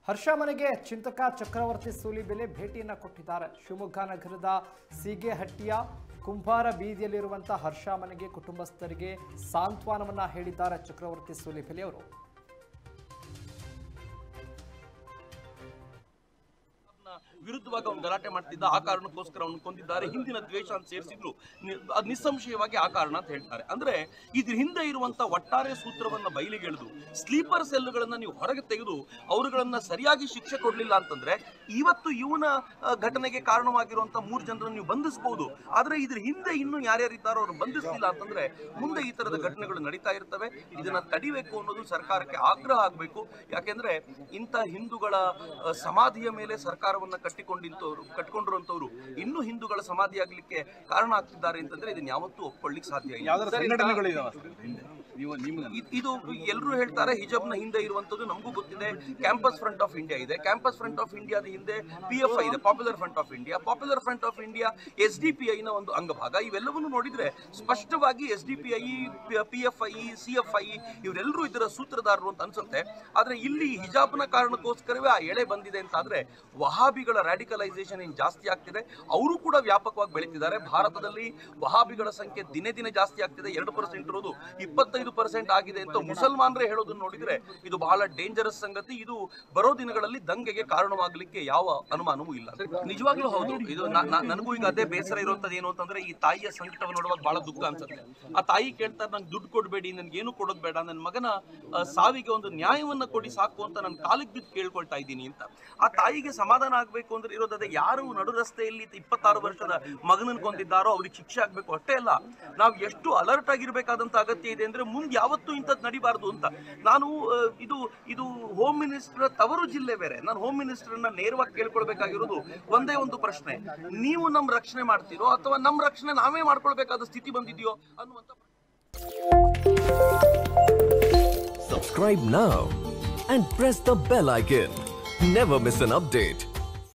ಹರ್ಷ ಮನೆಗೆ ಚಿಂತಕ ಚಕ್ರವರ್ತಿ ಸೂಲಿಬೆಲೆ ಭೇಟಿಯನ್ನ ಕೊಟ್ಟಿದ್ದಾರೆ ಶಿವಮೊಗ್ಗ ನಗರದ ಸೀಗೆಹಟ್ಟಿಯ ಕುಂಬಾರ ಬೀದಿಯಲ್ಲಿರುವಂತಹ ಹರ್ಷ ಮನೆಗೆ ಕುಟುಂಬಸ್ಥರಿಗೆ ಸಾಂತ್ವನವನ್ನ ಹೇಳಿದ್ದಾರೆ ಚಕ್ರವರ್ತಿ ಸೂಲಿಬೆಲೆ ಅವರು ವಿರುದ್ಧವಾಗಿ ಅವ್ನು ಗಲಾಟೆ ಮಾಡ್ತಿದ್ದ ಆ ಕಾರಣಕ್ಕೋಸ್ಕರ ಅವನು ಕೊಂದಿದ್ದಾರೆ ಹಿಂದಿನ ದ್ವೇಷ ಅಂತ ಸೇರಿಸಿದ್ರು ಅದು ನಿಸ್ಸಂಶಯವಾಗಿ ಆ ಕಾರಣ ಅಂತ ಹೇಳ್ತಾರೆ ಅಂದ್ರೆ ಇದ್ರ ಹಿಂದೆ ಇರುವಂತ ಒಟ್ಟಾರೆ ಸೂತ್ರವನ್ನ ಬಯಲಿಗೆಳೆದು ಸ್ಲೀಪರ್ ಸೆಲ್ಗಳನ್ನ ನೀವು ಹೊರಗೆ ತೆಗೆದು ಅವರುಗಳನ್ನ ಸರಿಯಾಗಿ ಶಿಕ್ಷೆ ಕೊಡ್ಲಿಲ್ಲ ಅಂತಂದ್ರೆ ಇವತ್ತು ಇವನ ಆ, ಘಟನೆಗೆ ಕಾರಣವಾಗಿರುವಂತ ಮೂರು ಜನರನ್ನು ನೀವು ಬಂಧಿಸಬಹುದು ಆದ್ರೆ ಇದ್ರ ಹಿಂದೆ ಇನ್ನು ಯಾರ್ಯಾರಿದ್ದಾರೋ ಅವ್ರು ಬಂಧಿಸಲಿಲ್ಲ ಅಂತಂದ್ರೆ ಮುಂದೆ ಈ ತರದ ಘಟನೆಗಳು ನಡೀತಾ ಇರ್ತವೆ ಇದನ್ನ ತಡಿಬೇಕು ಅನ್ನೋದು ಸರ್ಕಾರಕ್ಕೆ ಆಗ್ರಹ ಆಗಬೇಕು ಯಾಕೆಂದ್ರೆ ಇಂಥ ಹಿಂದೂಗಳ ಆ, ಸಮಾಧಿಯ ಮೇಲೆ ಸರ್ಕಾರವನ್ನ ಕಟ್ಟಿಕೊಂಡಿಂತವ್ರು ಕಟ್ಕೊಂಡಿರುವಂತವ್ರು ಇನ್ನೂ ಹಿಂದೂಗಳ ಸಮಾಧಿ ಆಗ್ಲಿಕ್ಕೆ ಕಾರಣ ಆಗ್ತಿದ್ದಾರೆ ಅಂತಂದ್ರೆ ಇದನ್ನ ಯಾವತ್ತೂ ಒಪ್ಕೊಳ್ಳಿಕ್ ಸಾಧ್ಯ ಇಲ್ಲ ಯಾವ್ದಾದ್ರು ಸಂಘಟನೆಗಳಿದಾವ ನೀವು ನಿಮ್ಗೆ ಇದ್- ಇದು ಎಲ್ಲರೂ ಹೇಳ್ತಾರೆ ಹಿಜಾಬ್ನ ಹಿಂದೆ ಇರುವಂತದ್ದು ನಮಗೂ ಗೊತ್ತಿದೆ ಕ್ಯಾಂಪಸ್ ಫ್ರಂಟ್ ಆಫ್ ಇಂಡಿಯಾ ಇದೆ ಕ್ಯಾಂಪಸ್ ಫ್ರಂಟ್ ಆಫ್ ಇಂಡಿಯಾದ ಹಿಂದೆ ಪಿ ಎಫ್ ಐ ಇದೆ popular front of India popular front of India S D P ಐನ ಒಂದು ಅಂಗಭಾಗ ಇವೆಲ್ಲವನ್ನು ನೋಡಿದ್ರೆ ಸ್ಪಷ್ಟವಾಗಿ S D P I P F I C F I ಇವರೆಲ್ಲರೂ ಇದರ ಸೂತ್ರಧಾರರು ಅಂತ ಅನ್ಸುತ್ತೆ ಆದ್ರೆ ಇಲ್ಲಿ ಹಿಜಾಬ್ನ ಕಾರಣಕ್ಕೋಸ್ಕರವೇ ಆ ಎಳೆ ಬಂದಿದೆ ಅಂತ ಆದ್ರೆ ವಹಾಬಿಗಳ ರ್ಯಾಡಿಕಲೈಸೇಷನ್ ಏನ್ ಜಾಸ್ತಿ ಆಗ್ತಿದೆ ಅವರು ಕೂಡ ವ್ಯಾಪಕವಾಗಿ ಬೆಳೀತಿದ್ದಾರೆ ಭಾರತದಲ್ಲಿ ವಹಾಬಿಗಳ ಸಂಖ್ಯೆ ದಿನೇ ದಿನೇ ಜಾಸ್ತಿ ಆಗ್ತಿದೆ ಎರಡು ಪರ್ಸೆಂಟ್ ಇರೋದು ಇಪ್ಪತ್ತೈದು ಪರ್ಸೆಂಟ್ ಆಗಿದೆ ಅಂತ ಮುಸಲ್ಮಾನರೇ ಹೇಳೋದನ್ನ ನೋಡಿದ್ರೆ ಇದು ಬಹಳ ಡೇಂಜರಸ್ ಸಂಗತಿ ಇದು ಬರೋ ದಿನಗಳಲ್ಲಿ ದಂಗೆಗೆ ಕಾರಣವಾಗಲಿಕ್ಕೆ ಯಾವ ಅನುಮಾನವೂ ಇಲ್ಲ ನಿಜವಾಗ್ಲೂ ಹೌದು ಇದು ನ- ನ- ನನಗೂ ಈಗ ಅದೇ ಬೇಸರ ಇರುವಂತದ್ದು ಏನು ಅಂತಂದ್ರೆ ಈ ತಾಯಿಯ ಸಂಕಟವನ್ನು ನೋಡುವಾಗ ಬಹಳ ದುಃಖ ಅನ್ಸುತ್ತೆ ಆ ತಾಯಿ ಕೇಳ್ತಾರೆ ನಂಗೆ ದುಡ್ಡು ಕೊಡಬೇಡಿ ನನ್ಗೆ ಏನು ಕೊಡೋದು ಬೇಡ ನನ್ನ ಮಗನ ಆ, ಸಾವಿಗೆ ಒಂದು ನ್ಯಾಯವನ್ನ ಕೊಡಿ ಸಾಕು ಅಂತ ನಾನು ಕಾಲಿಗೆ ಬಿದ್ದು ಕೇಳ್ಕೊಳ್ತಾ ಇದ್ದೀನಿ ಅಂತ ಆ ತಾಯಿಗೆ ಸಮಾಧಾನ ಆಗ್ಬೇಕು ಅಂದ್ರೆ ಇರೋದೇ ಯಾರು ನಡು ರಸ್ತೆಯಲ್ಲಿ ಇಪ್ಪತ್ತಾರು ವರ್ಷದ ಮಗನನ್ನ ಕೊಂದಿದ್ದಾರೋ ಅವ್ರಿಗೆ ಶಿಕ್ಷೆ ಆಗ್ಬೇಕು ಅಷ್ಟೇ ಅಲ್ಲ ನಾವು ಎಷ್ಟು ಅಲರ್ಟ್ ಆಗಿರ್ಬೇಕಾದಂತ ಅಗತ್ಯ ಇದೆ ಅಂದ್ರೆ ಮುಂದೆ ಯಾವತ್ತೂ ಇಂಥದ್ದು ನಡಿಬಾರ್ದು ಅಂತ ನಾನು ಆ, ಇದು ಇದು ಹೋಮ್ ಮಿನಿಸ್ಟರ್ ತವರು ಜಿಲ್ಲೆ ಬೇರೆ ನಾನು ಹೋಮ್ ಮಿನಿಸ್ಟರ್ನ ನೇರವಾಗಿ ಕೇಳ್ಕೊಳ್ಬೇಕಾಗಿರೋದು ಒಂದೇ ಒಂದು ಪ್ರಶ್ನೆ ನೀವು ನಮ್ಮ ರಕ್ಷಣೆ ಮಾಡ್ತೀರೋ ಅಥವಾ ನಮ್ಮ ರಕ್ಷಣೆ ನಾವೇ ಮಾಡ್ಕೊಳ್ಬೇಕಾದ ಸ್ಥಿತಿ ಬಂದಿದೆಯೋ ಅನ್ನುವಂತ Subscribe now and press the bell icon. Never miss an update.